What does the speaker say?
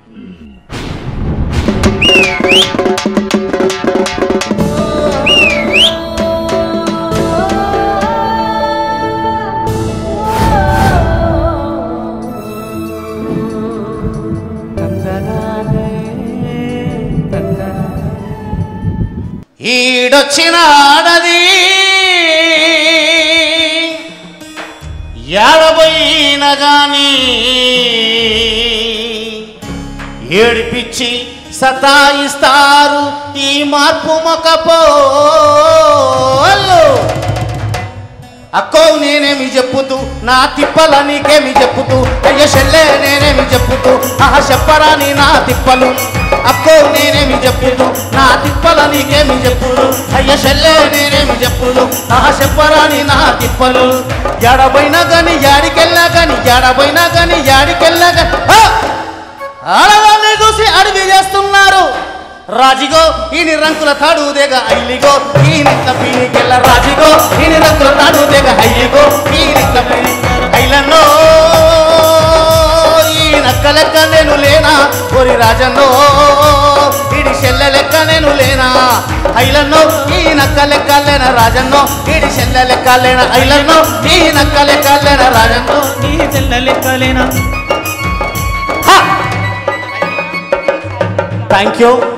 ఈడొచ్చిన ఆడది ఏడబోయిన గాని ఏడిపిచ్చి సతాయిస్తారు ఈ మార్పు మొకపోళ్ళు అక్కో నేనేమి చెప్పుతూ నా తిప్పల నీకేమి చెప్పుతూ అయ్య షెల్లే నేనేమి చెప్పుతూ ఆహా చెప్పరాని నా తిప్పలు అక్కో నేనేమి చెప్పుతూ నా తిప్పల నీకేమి చెప్పుతూ అయ్య షెల్లే నేనేమి చెప్పుతూ ఆహా చెప్పరాని నా తిప్పలు ఎడబోయినా గాని యాడికెళ్ళా గాని ఎడబోయినా గాని యాడికెళ్ళా గాని ఆ! ఆడవాళ్ళని చూసి అడవి చేస్తున్నారు రాజిగో ఈని రంకుల తాడుదేగ ఐలిగో ఈ నిట్ల పీనికెళ్ళ రాజిగో ఈని రంకుల తాడుదేగ ఐలిగో ఈ నిట్ల పీని ఐలన్నో ఈ నక్క లెక్క నేను లేనా ఒరి రాజన్నో ఇడి చెల్ల లెక్క నేను లేనా ఐలన్నో ఈ నక్క లెక్క లేన రాజన్నో ఇడి చెల్ల లెక్క లేన ఐలన్నో ఈ నక్క లెక్క లేన రాజన్నో నీ చెల్ల లెక్కలేనా థ్యాంక్ యూ